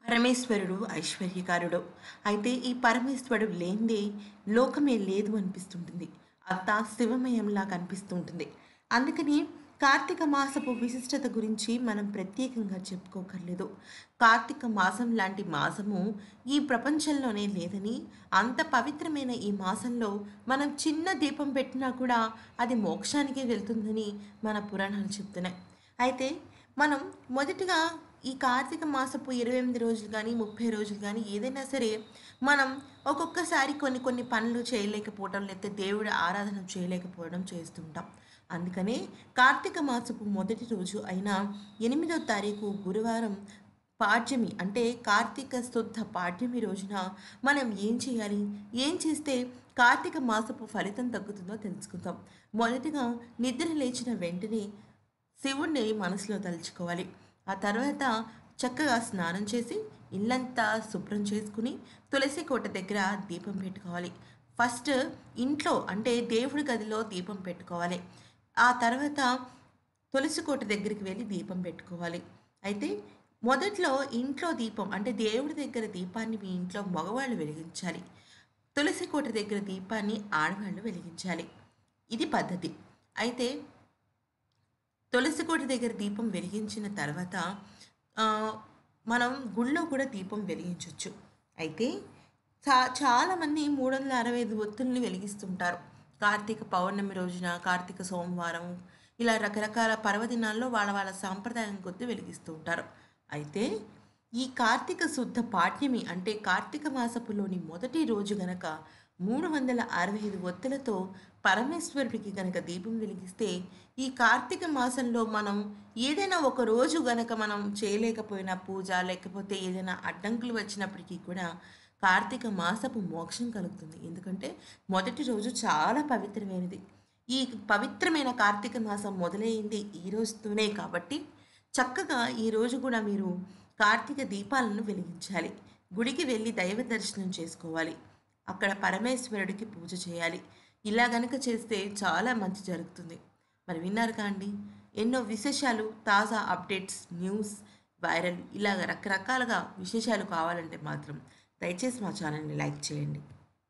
పరమేశ్వరుడు ఐశ్వర్యకారుడు అయితే ఈ పరమేశ్వరుడు లేనిదే లోకమే లేదు అనిపిస్తుంటుంది అంతా శివమయంలా కనిపిస్తుంటుంది అందుకని కార్తీక మాసపు విశిష్టత గురించి మనం ప్రత్యేకంగా చెప్పుకోకర్లేదు కార్తీక మాసం లాంటి మాసము ఈ ప్రపంచంలోనే లేదని అంత పవిత్రమైన ఈ మాసంలో మనం చిన్న దీపం పెట్టినా కూడా అది మోక్షానికి వెళ్తుందని మన పురాణాలు చెప్తున్నాయి అయితే మనం మొదటిగా ఈ కార్తీక మాసపు ఇరవై ఎనిమిది రోజులు కానీ ముప్పై రోజులు కానీ ఏదైనా సరే మనం ఒక్కొక్కసారి కొన్ని కొన్ని పనులు చేయలేకపోవడం లేకపోతే దేవుడి ఆరాధన చేయలేకపోవడం చేస్తుంటాం అందుకనే కార్తీక మాసపు మొదటి రోజు అయిన ఎనిమిదో తారీఖు గురువారం పాడ్యమి అంటే కార్తీక శుద్ధ పాడ్యమి రోజున మనం ఏం చేయాలి ఏం చేస్తే కార్తీక మాసపు ఫలితం తగ్గుతుందో తెలుసుకుందాం మొదటిగా నిద్ర లేచిన వెంటనే శివుణ్ణి మనసులో తలుచుకోవాలి ఆ తర్వాత చక్కగా స్నానం చేసి ఇల్లంతా శుభ్రం చేసుకుని తులసి కోట దగ్గర దీపం పెట్టుకోవాలి ఫస్ట్ ఇంట్లో అంటే దేవుడి గదిలో దీపం పెట్టుకోవాలి ఆ తర్వాత తులసి కోట దగ్గరికి వెళ్ళి దీపం పెట్టుకోవాలి అయితే మొదట్లో ఇంట్లో దీపం అంటే దేవుడి దగ్గర దీపాన్ని మీ ఇంట్లో మగవాళ్ళు వెలిగించాలి తులసి కోట దగ్గర దీపాన్ని ఆడవాళ్ళు వెలిగించాలి ఇది పద్ధతి అయితే తులసి కోట దగ్గర దీపం వెలిగించిన తర్వాత ఆ, మనం గుళ్ళో కూడా దీపం వెలిగించవచ్చు అయితే చా చాలామంది మూడు వందల అరవై ఐదు ఒత్తుల్ని వెలిగిస్తుంటారు కార్తీక పౌర్ణమి రోజున కార్తీక సోమవారం ఇలా రకరకాల పర్వదినాల్లో వాళ్ళ వాళ్ళ సాంప్రదాయం కొద్దీ వెలిగిస్తూ ఉంటారు అయితే ఈ కార్తీక శుద్ధ పాఠ్యమి అంటే కార్తీక మాసపులోని మొదటి రోజు గనక మూడు వందల అరవై ఐదు ఒత్తులతో పరమేశ్వరుడికి గనక దీపం వెలిగిస్తే ఈ కార్తీక మాసంలో మనం ఏదైనా ఒక రోజు గనక మనం చేయలేకపోయిన పూజ లేకపోతే ఏదైనా అడ్డంకులు వచ్చినప్పటికీ కూడా కార్తీక మాసపు మోక్షం కలుగుతుంది ఎందుకంటే మొదటి రోజు చాలా పవిత్రమైనది ఈ పవిత్రమైన కార్తీక మాసం మొదలైంది ఈ రోజుతోనే కాబట్టి చక్కగా ఈ రోజు కూడా మీరు కార్తీక దీపాలను వెలిగించాలి గుడికి వెళ్ళి దైవ దర్శనం చేసుకోవాలి అక్కడ పరమేశ్వరుడికి పూజ చేయాలి ఇలా గనక చేస్తే చాలా మంచి జరుగుతుంది మరి విన్నారు కాండి ఎన్నో విశేషాలు తాజా అప్డేట్స్ న్యూస్ వైరల్ ఇలాగ రకరకాలుగా విశేషాలు కావాలంటే మాత్రం దయచేసి మా ఛానల్ని లైక్ చేయండి